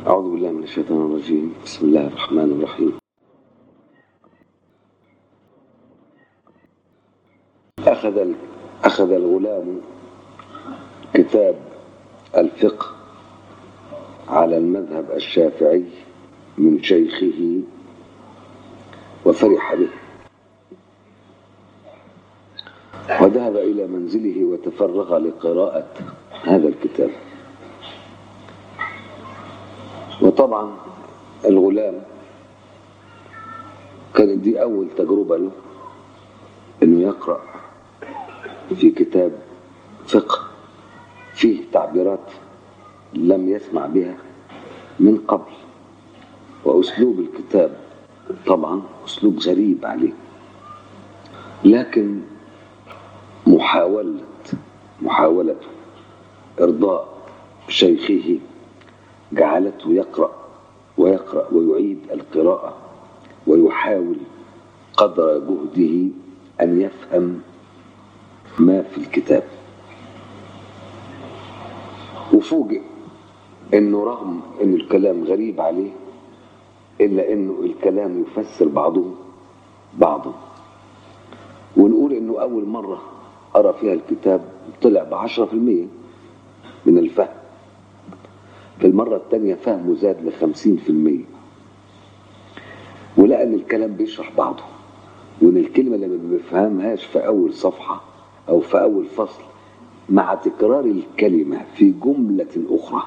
أعوذ بالله من الشيطان الرجيم بسم الله الرحمن الرحيم أخذ ال- أخذ الغلام كتاب الفقه على المذهب الشافعي من شيخه وفرح به وذهب إلى منزله وتفرغ لقراءة هذا الكتاب وطبعا الغلام كانت دي أول تجربة له إنه يقرأ في كتاب فقه فيه تعبيرات لم يسمع بها من قبل وأسلوب الكتاب طبعا أسلوب غريب عليه لكن محاولة محاولة إرضاء شيخه جعلته يقرأ ويقرأ ويعيد القراءة ويحاول قدر جهده أن يفهم ما في الكتاب وفوجئ انه رغم ان الكلام غريب عليه الا انه الكلام يفسر بعضه بعضا ونقول انه اول مرة قرا فيها الكتاب طلع بعشرة في المية من الفهم في المرة الثانية فهمه زاد لخمسين في المية ولقى ان الكلام بيشرح بعضه وان الكلمة اللي ما بيفهمهاش في اول صفحة او في اول فصل مع تكرار الكلمة في جملة اخرى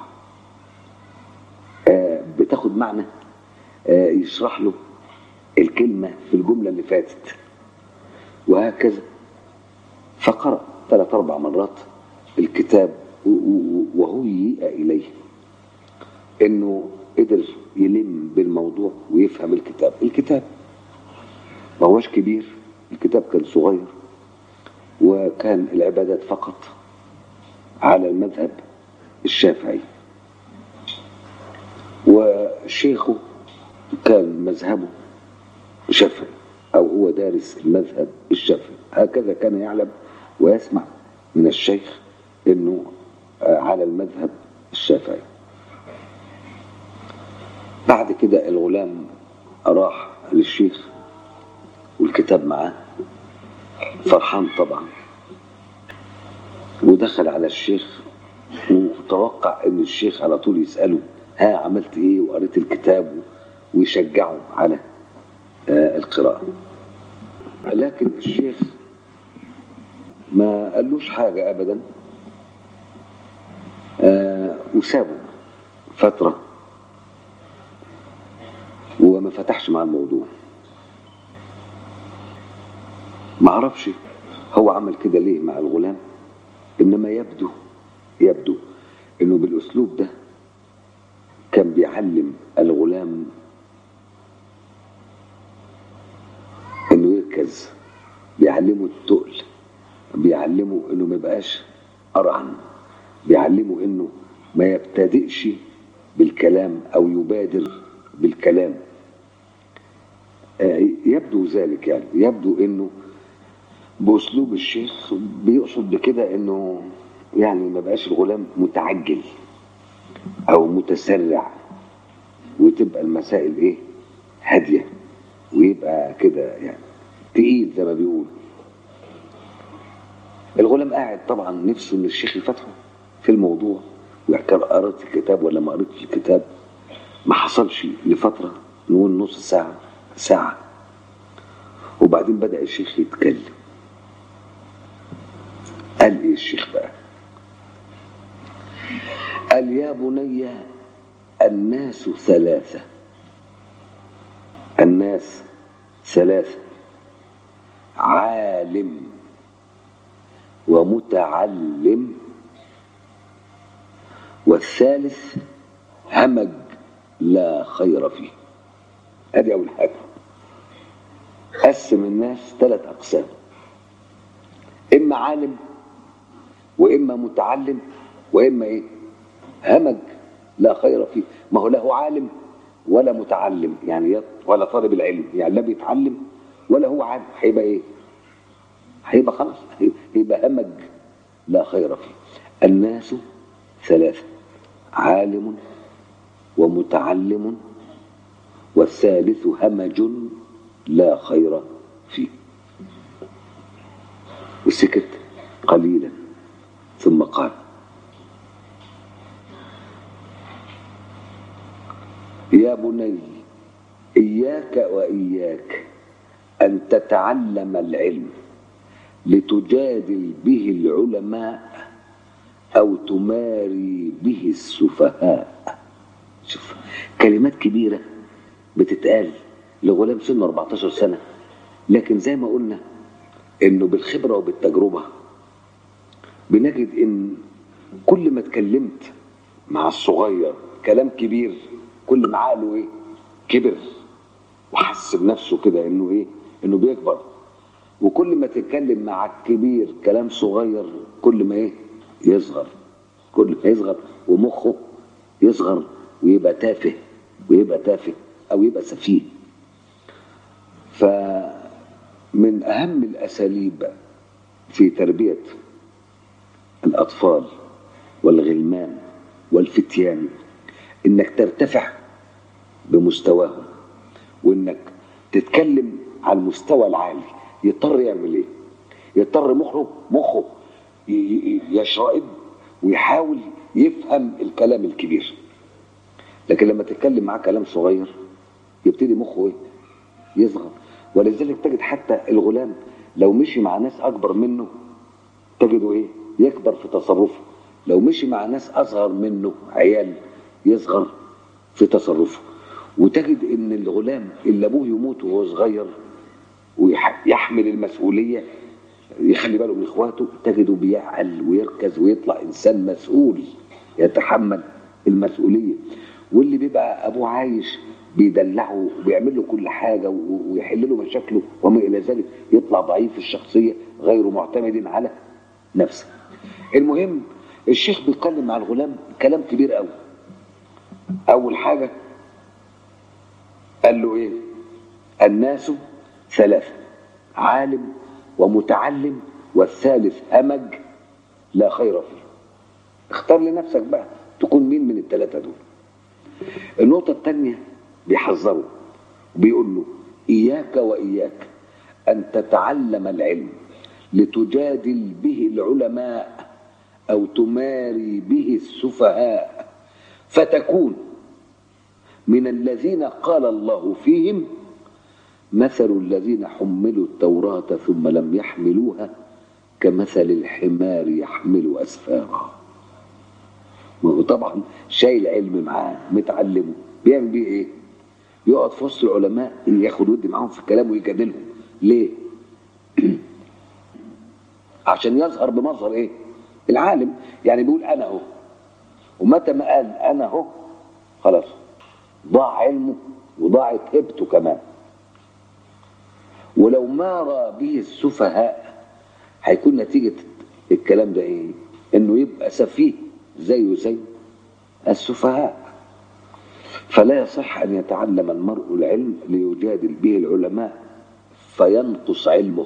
آه، بتاخد معنى آه، يشرح له الكلمة في الجملة اللي فاتت وهكذا فقرأ ثلاث أربع مرات الكتاب و- و- وهيئ إليه إنه قدر يلم بالموضوع ويفهم الكتاب الكتاب ما هوش كبير الكتاب كان صغير وكان العبادات فقط على المذهب الشافعي وشيخه كان مذهبه شافعي أو هو دارس المذهب الشافعي هكذا كان يعلم ويسمع من الشيخ أنه آه، على المذهب الشافعي بعد كده الغلام راح للشيخ والكتاب معاه فرحان طبعا ودخل على الشيخ وتوقع ان الشيخ على طول يساله ها عملت ايه وقريت الكتاب ويشجعه على آه، القراءه لكن الشيخ ما قالوش حاجه ابدا آه، وسابه فتره وما فتحش مع الموضوع ما اعرفش هو عمل كده ليه مع الغلام انما يبدو يبدو انه بالاسلوب ده كان بيعلم الغلام انه يركز بيعلمه التقل بيعلمه انه ما يبقاش ارعن بيعلمه انه ما يبتدئش بالكلام او يبادر بالكلام آه، يبدو ذلك يعني يبدو انه باسلوب الشيخ بيقصد بكده انه يعني ما بقاش الغلام متعجل او متسرع وتبقى المسائل ايه هاديه ويبقى كده يعني تقيل زي ما بيقول الغلام قاعد طبعا نفسه ان الشيخ يفتحه في الموضوع ويحكي قرأت الكتاب ولا ما قريتش الكتاب ما حصلش لفتره نقول نص ساعه ساعه وبعدين بدأ الشيخ يتكلم قال ايه الشيخ بقى قال يا بني الناس ثلاثة الناس ثلاثة عالم ومتعلم والثالث همج لا خير فيه ادي اول حاجه قسم الناس ثلاث اقسام اما عالم واما متعلم واما ايه همج لا خير فيه ما هو لا عالم ولا متعلم يعني يط- ولا طالب العلم يعني لا بيتعلم ولا هو عالم هيبقى ايه هيبقى خلاص هيبقى همج لا خير فيه الناس ثلاثة عالم ومتعلم والثالث همج لا خير فيه وسكت قليلا ثم قال يا بني إياك وإياك أن تتعلم العلم لتجادل به العلماء أو تماري به السفهاء شوف كلمات كبيرة بتتقال لغلام سنه 14 سنة لكن زي ما قلنا إنه بالخبرة وبالتجربة بنجد إن كل ما اتكلمت مع الصغير كلام كبير كل ما عقله إيه كبر وحس بنفسه كده إنه إيه إنه بيكبر وكل ما تتكلم مع الكبير كلام صغير كل ما ايه يصغر كل ما يصغر ومخه يصغر ويبقى تافه ويبقى تافه او يبقى سفيه فمن اهم الاساليب في تربيه الاطفال والغلمان والفتيان انك ترتفع بمستواهم وانك تتكلم على المستوى العالي يضطر يعمل ايه يضطر مخه مخه ي- ي- يشرئب ويحاول يفهم الكلام الكبير لكن لما تتكلم معاه كلام صغير يبتدي مخه ايه يصغر ولذلك تجد حتى الغلام لو مشي مع ناس اكبر منه تجده ايه يكبر في تصرفه لو مشي مع ناس اصغر منه عيال يصغر في تصرفه وتجد ان الغلام اللي ابوه يموت وهو صغير ويحمل المسؤوليه يخلي باله من اخواته تجده بيعقل ويركز ويطلع انسان مسؤول يتحمل المسؤوليه واللي بيبقى ابوه عايش بيدلعه وبيعمل له كل حاجه و- ويحل له مشاكله وما الى ذلك يطلع ضعيف الشخصيه غير معتمد على نفسه. المهم الشيخ بيتكلم مع الغلام كلام كبير قوي. اول حاجه قال له ايه؟ الناس ثلاثه عالم ومتعلم والثالث همج لا خير فيه. اختار لنفسك بقى تكون مين من الثلاثه دول. النقطة الثانية بيحذره بيقول له إياك وإياك أن تتعلم العلم لتجادل به العلماء أو تماري به السفهاء فتكون من الذين قال الله فيهم مثل الذين حملوا التوراة ثم لم يحملوها كمثل الحمار يحمل أسفارا ما هو طبعا شايل علم معاه متعلمه بيعمل بيه ايه؟ يقعد في وسط العلماء ياخد ودي معاهم في الكلام ويجادلهم ليه؟ عشان يظهر بمظهر ايه؟ العالم يعني بيقول انا اهو ومتى ما قال انا اهو خلاص ضاع علمه وضاعت هبته كمان ولو مار به السفهاء هيكون نتيجة الكلام ده ايه؟ انه يبقى سفيه زيه زي السفهاء فلا يصح ان يتعلم المرء العلم ليجادل به العلماء فينقص علمه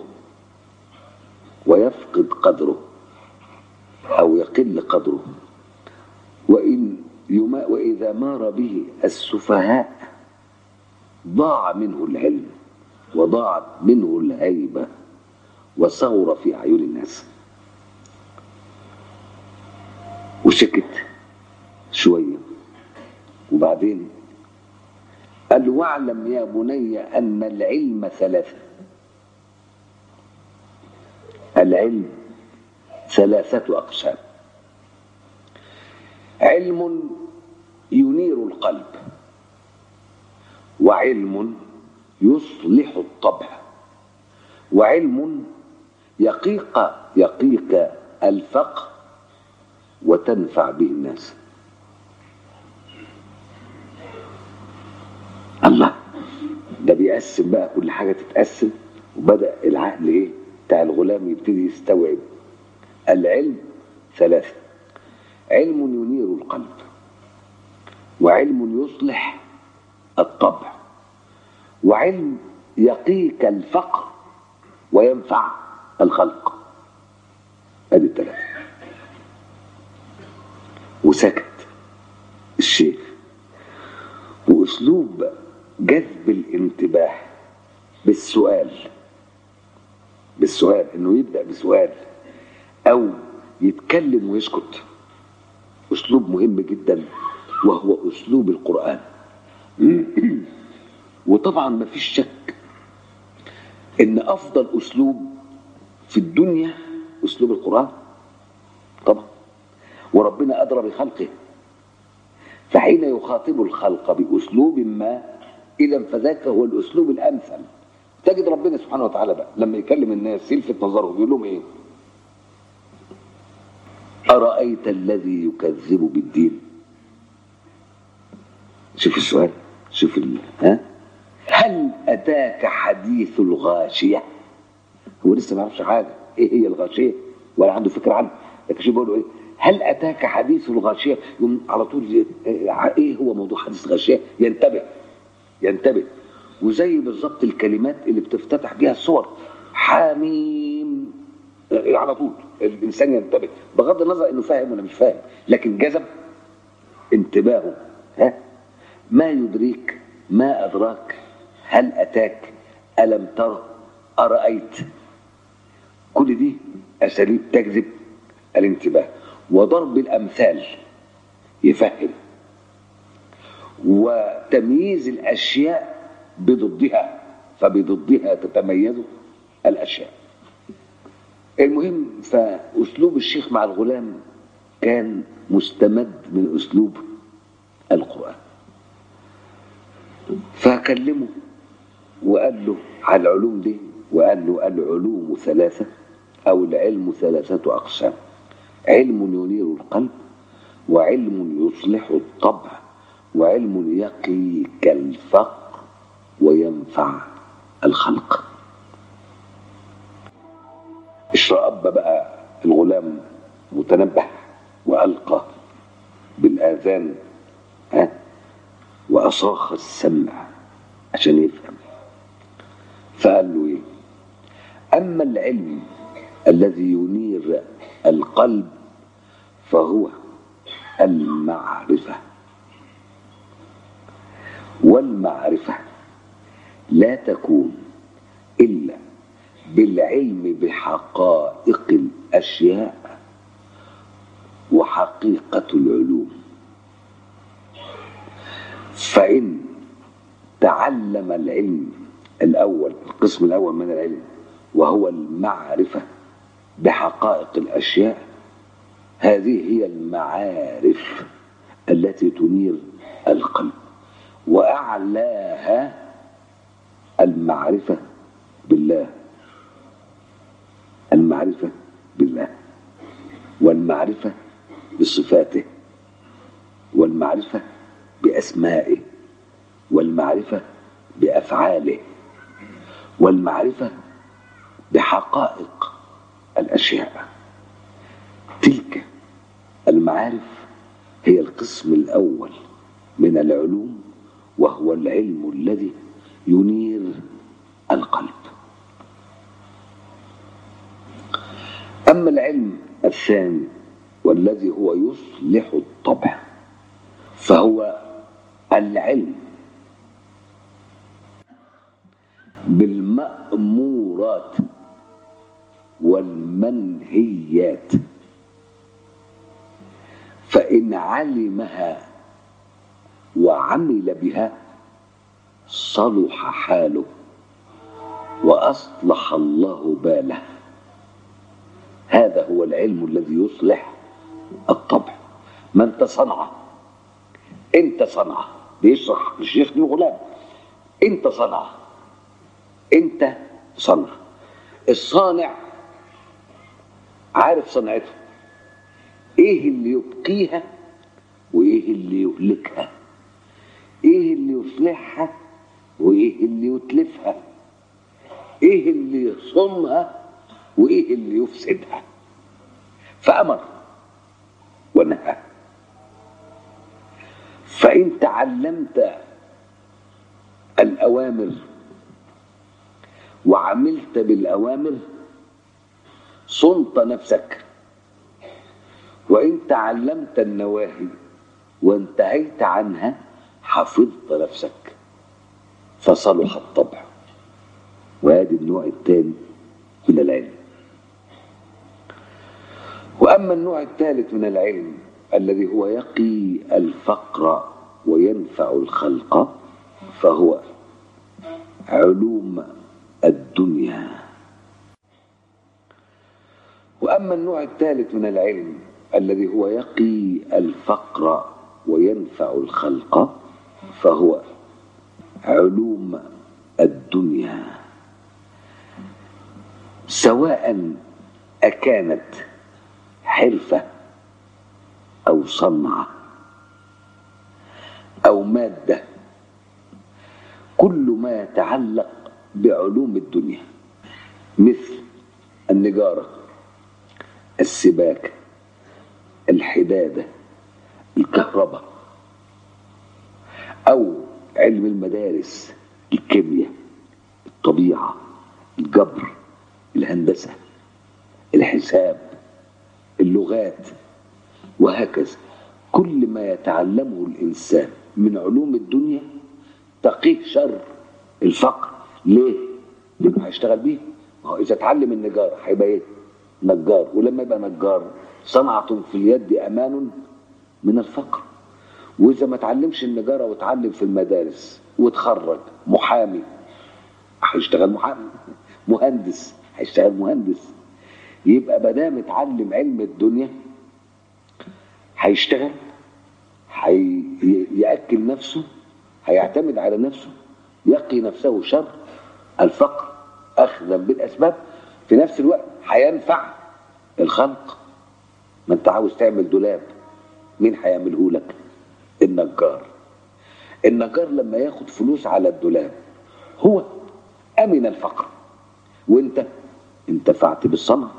ويفقد قدره او يقل قدره وان يما واذا مار به السفهاء ضاع منه العلم وضاعت منه الهيبه وصغر في اعين الناس وسكت شويه وبعدين قال له واعلم يا بني ان العلم ثلاثه العلم ثلاثه اقسام علم ينير القلب وعلم يصلح الطبع وعلم يقيق يقيك الفقر وتنفع به الناس الله ده بيقسم بقى كل حاجة تتقسم وبدأ العقل ايه بتاع الغلام يبتدي يستوعب العلم ثلاثة علم ينير القلب وعلم يصلح الطبع وعلم يقيك الفقر وينفع الخلق ادي الثلاثة وسكت الشيخ واسلوب جذب الانتباه بالسؤال بالسؤال انه يبدا بسؤال او يتكلم ويسكت اسلوب مهم جدا وهو اسلوب القران وطبعا ما فيش شك ان افضل اسلوب في الدنيا اسلوب القران طبعا وربنا ادرى بخلقه فحين يخاطب الخلق باسلوب ما اذا فذاك هو الاسلوب الامثل تجد ربنا سبحانه وتعالى بقى لما يكلم الناس يلفت نظرهم يقول لهم ايه ارايت الذي يكذب بالدين شوف السؤال شوف ال... ها هل اتاك حديث الغاشيه هو لسه ما يعرفش حاجه ايه هي الغاشيه ولا عنده فكره عنها لكن شوف بيقول له ايه هل اتاك حديث الغاشيه يقوم على طول ايه هو موضوع حديث الغاشيه ينتبه ينتبه وزي بالظبط الكلمات اللي بتفتتح بيها الصور حميم على طول الانسان ينتبه بغض النظر انه فاهم ولا مش فاهم لكن جذب انتباهه ها ما يدريك ما ادراك هل اتاك الم ترى ارايت كل دي اساليب تجذب الانتباه وضرب الامثال يفهم وتمييز الاشياء بضدها فبضدها تتميز الاشياء المهم فاسلوب الشيخ مع الغلام كان مستمد من اسلوب القران فكلمه وقال له على العلوم دي وقال له العلوم ثلاثه او العلم ثلاثه اقسام علم ينير القلب وعلم يصلح الطبع وعلم يقيك الفقر وينفع الخلق اشرأب بقى الغلام متنبه وألقى بالآذان ها وأصاخ السمع عشان يفهم فقال له ايه أما العلم الذي ينير القلب فهو المعرفة والمعرفة لا تكون إلا بالعلم بحقائق الأشياء وحقيقة العلوم فإن تعلم العلم الأول القسم الأول من العلم وهو المعرفة بحقائق الأشياء هذه هي المعارف التي تنير القلب وأعلاها المعرفة بالله المعرفة بالله والمعرفة بصفاته والمعرفة بأسمائه والمعرفة بأفعاله والمعرفة بحقائق الأشياء تلك المعارف هي القسم الأول من العلوم وهو العلم الذي ينير القلب أما العلم الثاني والذي هو يصلح الطبع فهو العلم بالمأمورات والمنهيات فإن علمها وعمل بها صلح حاله وأصلح الله باله هذا هو العلم الذي يصلح الطبع ما انت صنعة انت صنعة بيشرح الشيخ الغلام انت صنعة انت صنعة الصانع عارف صنعته ايه اللي يبقيها وايه اللي يهلكها ايه اللي يصلحها وايه اللي يتلفها ايه اللي يصونها وايه اللي يفسدها فامر ونهى فان تعلمت الاوامر وعملت بالاوامر صنت نفسك وان تعلمت النواهي وانتهيت عنها حفظت نفسك فصلح الطبع وهذا النوع الثاني من العلم وأما النوع الثالث من العلم الذي هو يقي الفقر وينفع الخلق فهو علوم الدنيا وأما النوع الثالث من العلم الذي هو يقي الفقر وينفع الخلق فهو علوم الدنيا سواء أكانت حرفة أو صنعة أو مادة كل ما يتعلق بعلوم الدنيا مثل النجارة السباكة الحدادة الكهرباء أو علم المدارس الكيمياء الطبيعة الجبر الهندسة الحساب اللغات وهكذا كل ما يتعلمه الإنسان من علوم الدنيا تقيه شر الفقر ليه؟ لأنه هيشتغل بيه ما هو إذا اتعلم النجارة هيبقى إيه؟ نجار ولما يبقى نجار صنعة في اليد أمان من الفقر وإذا ما اتعلمش النجارة واتعلم في المدارس وتخرج محامي هيشتغل محامي مهندس هيشتغل مهندس يبقى ما دام اتعلم علم الدنيا هيشتغل هيأكل نفسه هيعتمد على نفسه يقي نفسه شر الفقر أخذا بالأسباب في نفس الوقت هينفع الخلق ما انت عاوز تعمل دولاب مين هيعمله لك النجار النجار لما ياخد فلوس على الدولاب هو أمن الفقر وانت انتفعت بالصنعة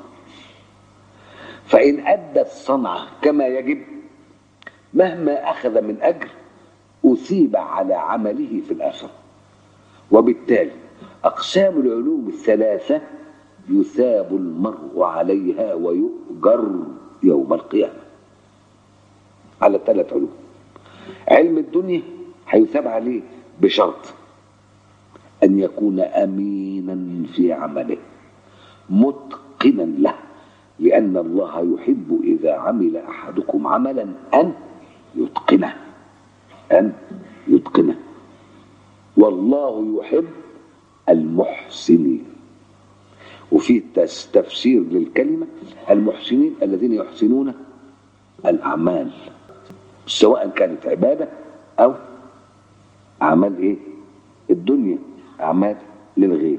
فإن أدى الصنعة كما يجب مهما أخذ من أجر أثيب على عمله في الآخرة وبالتالي أقسام العلوم الثلاثة يثاب المرء عليها ويؤجر يوم القيامة على ثلاث علوم علم الدنيا هيثاب عليه بشرط أن يكون أمينا في عمله متقنا له لأن الله يحب إذا عمل أحدكم عملا أن يتقنه أن يتقنه والله يحب المحسنين وفي تفسير للكلمة المحسنين الذين يحسنون الأعمال سواء كانت عبادة أو أعمال إيه الدنيا أعمال للغير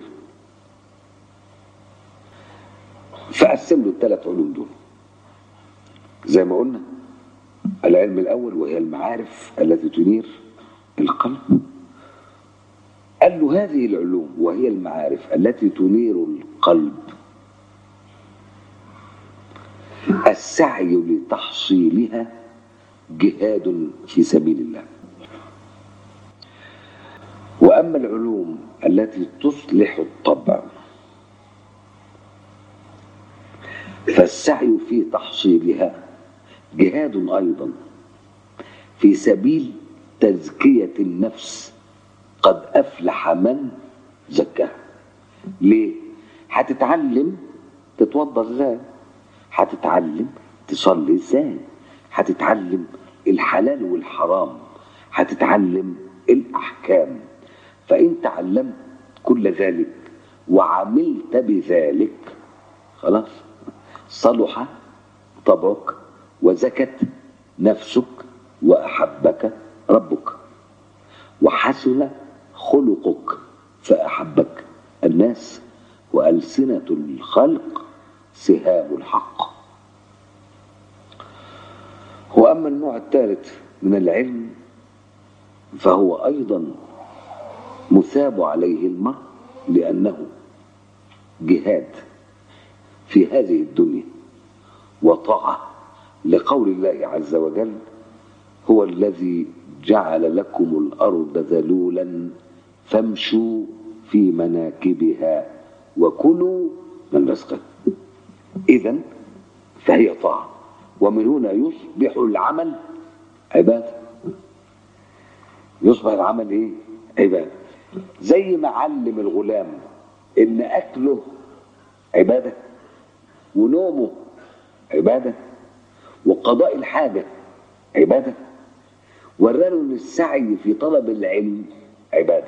فقسم له الثلاث علوم دول زي ما قلنا العلم الأول وهي المعارف التي تنير القلب قال له هذه العلوم وهي المعارف التي تنير القلب السعي لتحصيلها جهاد في سبيل الله واما العلوم التي تصلح الطبع فالسعي في تحصيلها جهاد ايضا في سبيل تزكيه النفس قد افلح من زكاها ليه هتتعلم تتوضا ازاي هتتعلم تصلي ازاي هتتعلم الحلال والحرام هتتعلم الاحكام فان تعلمت كل ذلك وعملت بذلك خلاص صلح طبعك وزكت نفسك واحبك ربك وحسن خلقك فاحبك الناس والسنه الخلق سهام الحق واما النوع الثالث من العلم فهو ايضا مثاب عليه المرء لانه جهاد في هذه الدنيا وطاعه لقول الله عز وجل هو الذي جعل لكم الارض ذلولا فامشوا في مناكبها وكلوا من رزقه اذا فهي طاعه ومن هنا يصبح العمل عباده يصبح العمل ايه عباده زي ما علم الغلام ان اكله عباده ونومه عباده وقضاء الحاجه عباده وراله ان السعي في طلب العلم عباده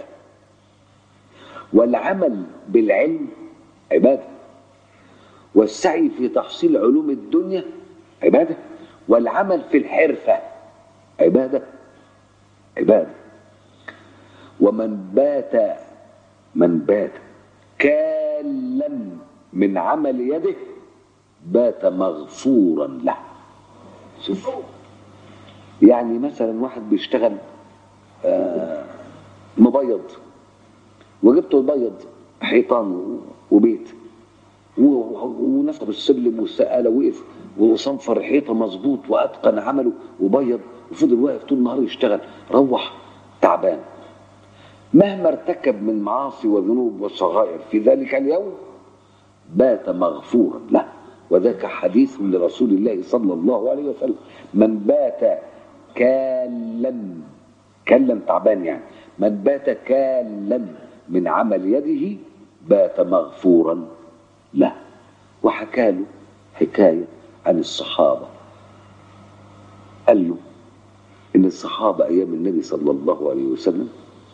والعمل بالعلم عباده والسعي في تحصيل علوم الدنيا عباده والعمل في الحرفه عباده عباده ومن بات من بات كالا من عمل يده بات مغفورا له شوف يعني مثلا واحد بيشتغل آه، مبيض وجبته يبيض حيطان وبيت و- ونصب السلم والسقاله وقف وصنفر حيطه مظبوط واتقن عمله وبيض وفضل واقف طول النهار يشتغل روح تعبان مهما ارتكب من معاصي وذنوب وصغائر في ذلك اليوم بات مغفورا له وذاك حديث لرسول الله صلى الله عليه وسلم من بات كالا كلا تعبان يعني من بات كالا من عمل يده بات مغفورا له وحكى له حكاية عن الصحابة قال له إن الصحابة أيام النبي صلى الله عليه وسلم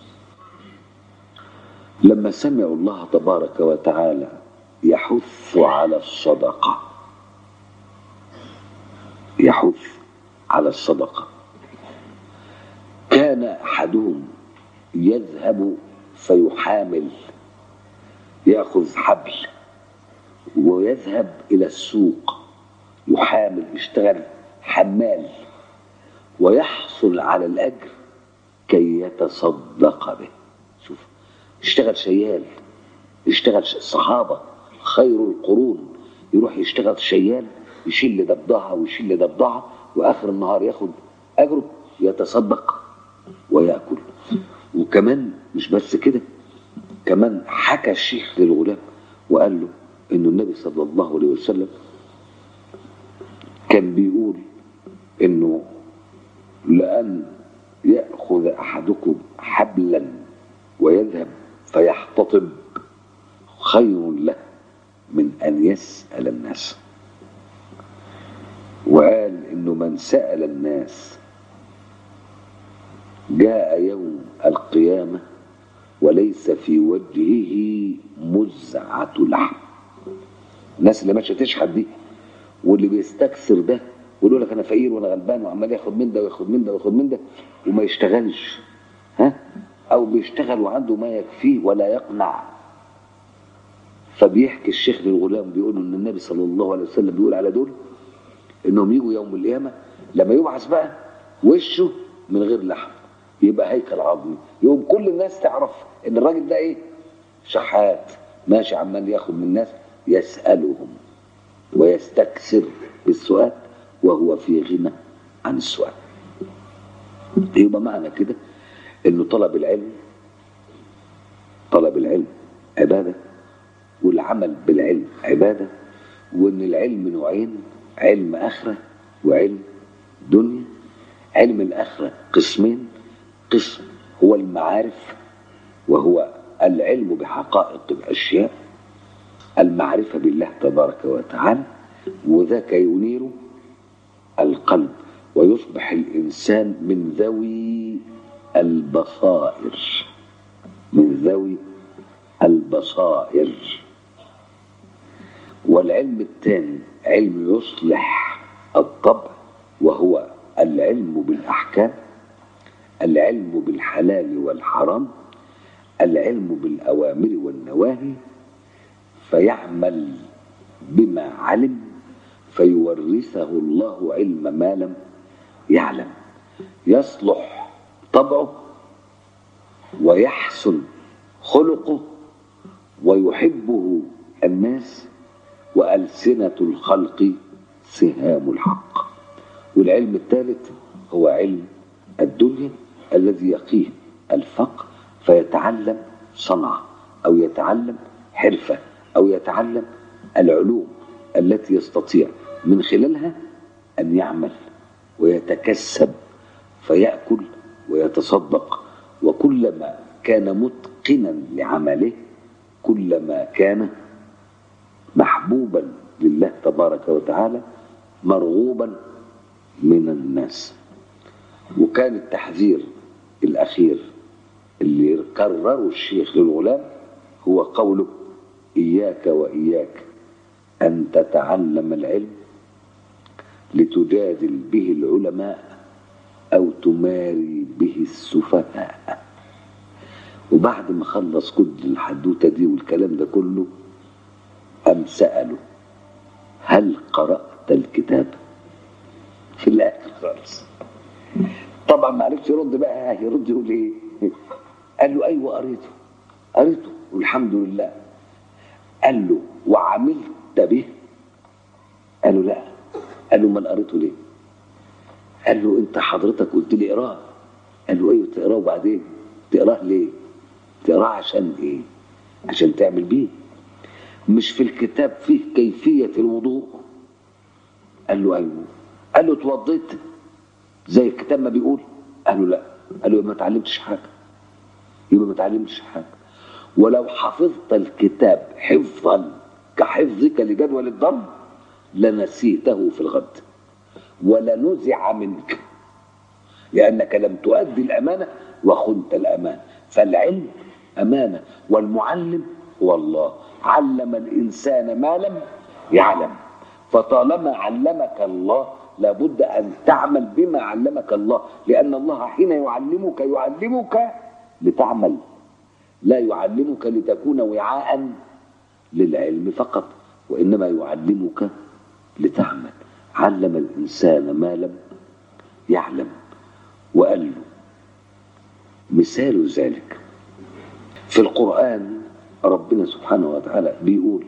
لما سمعوا الله تبارك وتعالى يحث على الصدقة يحث على الصدقة كان أحدهم يذهب فيحامل يأخذ حبل ويذهب إلى السوق يحامل يشتغل حمال ويحصل على الأجر كي يتصدق به شوف يشتغل شيال يشتغل ش- صحابة خير القرون يروح يشتغل شيال يشيل ضبضها ويشيل ضبضها وآخر النهار ياخد أجره يتصدق ويأكل وكمان مش بس كده كمان حكى الشيخ للغلام وقال له انه النبي صلى الله عليه وسلم كان بيقول انه لأن يأخذ أحدكم حبلا ويذهب فيحتطب خير له من أن يسأل الناس وقال إنه من سأل الناس جاء يوم القيامة وليس في وجهه مزعة لحم الناس اللي ماشية تشحت دي واللي بيستكثر ده ويقول لك انا فقير وانا غلبان وعمال ياخد من ده وياخد من ده وياخد من ده وما يشتغلش ها او بيشتغل وعنده ما يكفيه ولا يقنع فبيحكي الشيخ للغلام بيقول ان النبي صلى الله عليه وسلم بيقول على دول انهم يجوا يوم القيامه لما يبعث بقى وشه من غير لحم يبقى هيكل عظمي يقوم كل الناس تعرف ان الراجل ده ايه شحات ماشي عمال ياخد من الناس يسالهم ويستكثر بالسؤال وهو في غنى عن السؤال يبقى معنى كده انه طلب العلم طلب العلم عباده والعمل بالعلم عباده وان العلم نوعين علم اخره وعلم دنيا علم الاخره قسمين قسم هو المعارف وهو العلم بحقائق الاشياء المعرفه بالله تبارك وتعالى وذاك ينير القلب ويصبح الانسان من ذوي البصائر من ذوي البصائر والعلم الثاني علم يصلح الطبع وهو العلم بالاحكام العلم بالحلال والحرام العلم بالاوامر والنواهي فيعمل بما علم فيورثه الله علم ما لم يعلم يصلح طبعه ويحسن خلقه ويحبه الناس وألسنة الخلق سهام الحق والعلم الثالث هو علم الدنيا الذي يقيه الفقر فيتعلم صنعة أو يتعلم حرفة أو يتعلم العلوم التي يستطيع من خلالها أن يعمل ويتكسب فيأكل ويتصدق كلما كان متقنا لعمله كلما كان محبوبا لله تبارك وتعالى مرغوبا من الناس وكان التحذير الأخير اللي كرره الشيخ للغلام هو قوله إياك وإياك أن تتعلم العلم لتجادل به العلماء أو تماري به السفهاء وبعد ما خلص كل الحدوتة دي والكلام ده كله أم سأله هل قرأت الكتاب في الآخر خالص طبعا ما عرفش يرد بقى يرد يقول ايه قال له ايوه قريته قريته والحمد لله قال له وعملت به قال له لا قال له امال قريته ليه قال له انت حضرتك قلت لي اقراه قال له ايوه تقراه وبعدين تقراه ليه تقراه عشان ايه عشان تعمل بيه مش في الكتاب فيه كيفية الوضوء قال له ايوه قال له اتوضيت زي الكتاب ما بيقول قال له لا قال له يبقى ما اتعلمتش حاجه يبقى ما اتعلمتش حاجه ولو حفظت الكتاب حفظا كحفظك لجدول الضرب لنسيته في الغد ولنزع منك لانك لم تؤدي الامانه وخنت الامانه فالعلم امانه والمعلم هو الله علم الانسان ما لم يعلم فطالما علمك الله لابد أن تعمل بما علمك الله لأن الله حين يعلمك يعلمك لتعمل لا يعلمك لتكون وعاء للعلم فقط وإنما يعلمك لتعمل علم الإنسان ما لم يعلم وقال له مثال ذلك في القرآن ربنا سبحانه وتعالى بيقول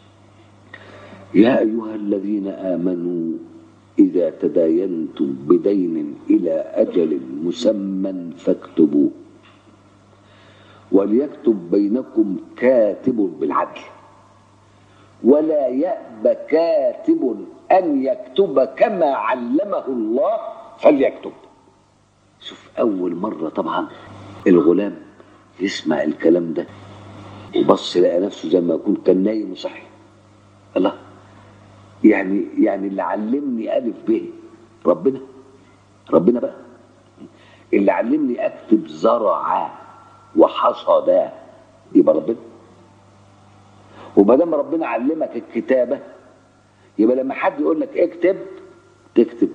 يا أيها الذين آمنوا إذا تداينتم بدين إلى أجل مسمى فاكتبوه وليكتب بينكم كاتب بالعدل ولا يأب كاتب أن يكتب كما علمه الله فليكتب شوف أول مرة طبعا الغلام يسمع الكلام ده وبص لقى نفسه زي ما يكون كان نايم وصحي الله يعني يعني اللي علمني ألف ب ربنا ربنا بقى اللي علمني أكتب زرع وحصد يبقى ربنا وما دام ربنا علمك الكتابة يبقى لما حد يقول لك اكتب تكتب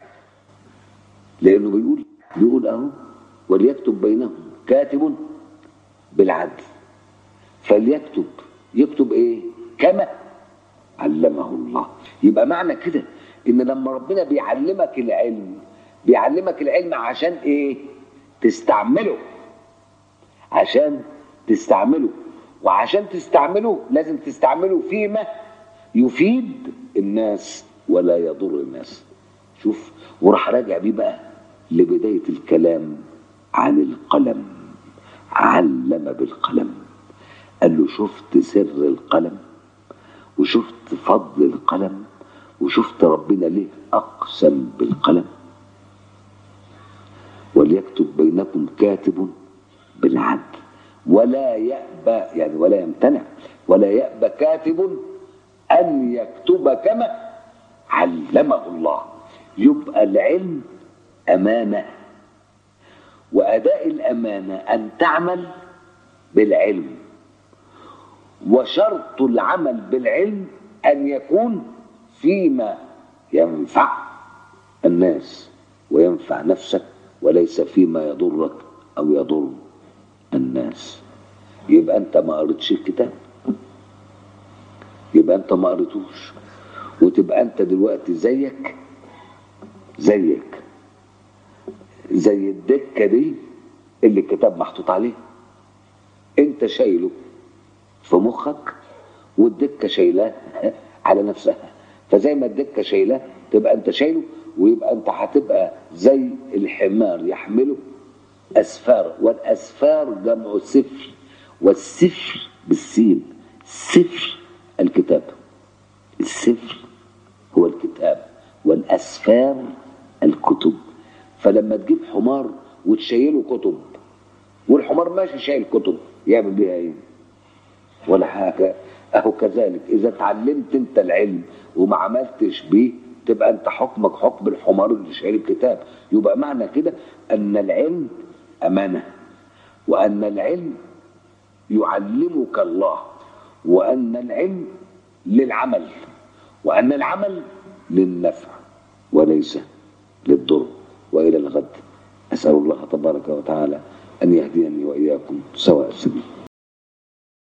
لأنه بيقول بيقول أهو وليكتب بينهم كاتب بالعدل فليكتب يكتب ايه كما علمه الله يبقى معنى كده ان لما ربنا بيعلمك العلم بيعلمك العلم عشان ايه تستعمله عشان تستعمله وعشان تستعمله لازم تستعمله فيما يفيد الناس ولا يضر الناس شوف وراح راجع بيه بقى لبداية الكلام عن القلم علم بالقلم قال له شفت سر القلم وشفت فضل القلم وشفت ربنا ليه أقسم بالقلم وليكتب بينكم كاتب بالعدل ولا يأبى يعني ولا يمتنع ولا يأبى كاتب أن يكتب كما علمه الله يبقى العلم أمانة وأداء الأمانة أن تعمل بالعلم وشرط العمل بالعلم أن يكون فيما ينفع الناس وينفع نفسك وليس فيما يضرك أو يضر الناس يبقى أنت ما قريتش الكتاب يبقى أنت ما قريتوش وتبقى أنت دلوقتي زيك زيك زي الدكة دي اللي الكتاب محطوط عليه انت شايله في مخك والدكة شايلاه على نفسها فزي ما الدكة شايلاه تبقى انت شايله ويبقى انت هتبقى زي الحمار يحمله اسفار والاسفار جمع سفر والسفر بالسين سفر الكتاب السفر هو الكتاب والاسفار الكتب فلما تجيب حمار وتشيله كتب والحمار ماشي شايل كتب يعمل بيها ايه ولا حاجه اهو كذلك اذا اتعلمت انت العلم وما عملتش بيه تبقى انت حكمك حكم الحمار اللي شايل الكتاب يبقى معنى كده ان العلم امانه وان العلم يعلمك الله وان العلم للعمل وان العمل للنفع وليس للضر والى الغد اسال الله تبارك وتعالى ان يهديني واياكم سواء السبيل